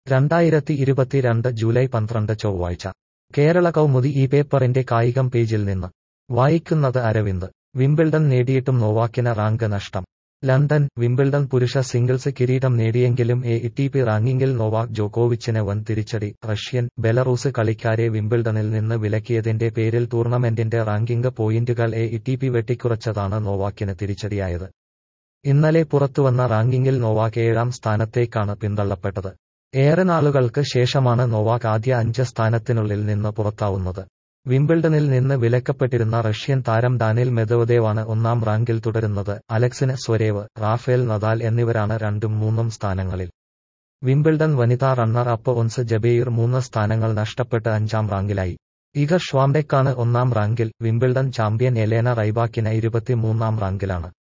രണ്ടായിരത്തി ഇരുപത്തിരണ്ട് ജൂലൈ പന്ത്രണ്ട് ചൊവ്വാഴ്ച കേരള കൗമുദി ഈ പേപ്പറിന്റെ കായികം പേജിൽ നിന്ന് വായിക്കുന്നത് അരവിന്ദ് വിംബിൾഡൺ നേടിയിട്ടും നോവാക്കിന് റാങ്ക് നഷ്ടം ലണ്ടൻ വിംബിൾഡൺ പുരുഷ സിംഗിൾസ് കിരീടം നേടിയെങ്കിലും എ ടി പി റാങ്കിങ്ങിൽ നോവാക് ജോക്കോവിച്ചിന് വൻ തിരിച്ചടി റഷ്യൻ ബെലറൂസ് കളിക്കാരെ വിംബിൾഡണിൽ നിന്ന് വിലക്കിയതിന്റെ പേരിൽ ടൂർണമെന്റിന്റെ റാങ്കിംഗ് പോയിന്റുകൾ എ ടി പി വെട്ടിക്കുറച്ചതാണ് നോവാക്കിന് തിരിച്ചടിയായത് ഇന്നലെ പുറത്തുവന്ന റാങ്കിങ്ങിൽ നോവാക് ഏഴാം സ്ഥാനത്തേക്കാണ് പിന്തള്ളപ്പെട്ടത് ഏറെ നാളുകൾക്ക് ശേഷമാണ് നോവാക് ആദ്യ അഞ്ച് സ്ഥാനത്തിനുള്ളിൽ നിന്ന് പുറത്താവുന്നത് വിംബിൾഡണിൽ നിന്ന് വിലക്കപ്പെട്ടിരുന്ന റഷ്യൻ താരം ഡാനിൽ മെദവദേവാണ് ഒന്നാം റാങ്കിൽ തുടരുന്നത് അലക്സിന് സ്വരേവ് റാഫേൽ നദാൽ എന്നിവരാണ് രണ്ടും മൂന്നും സ്ഥാനങ്ങളിൽ വിംബിൾഡൺ വനിതാ റണ്ണർ അപ്പ് ഒൻസ് ജബെയിർ മൂന്ന് സ്ഥാനങ്ങൾ നഷ്ടപ്പെട്ട് അഞ്ചാം റാങ്കിലായി ഇഗർ ഷ്വാംബെക്കാണ് ഒന്നാം റാങ്കിൽ വിംബിൾഡൺ ചാമ്പ്യൻ എലേന റൈബാക്കിന് ഇരുപത്തിമൂന്നാം റാങ്കിലാണ്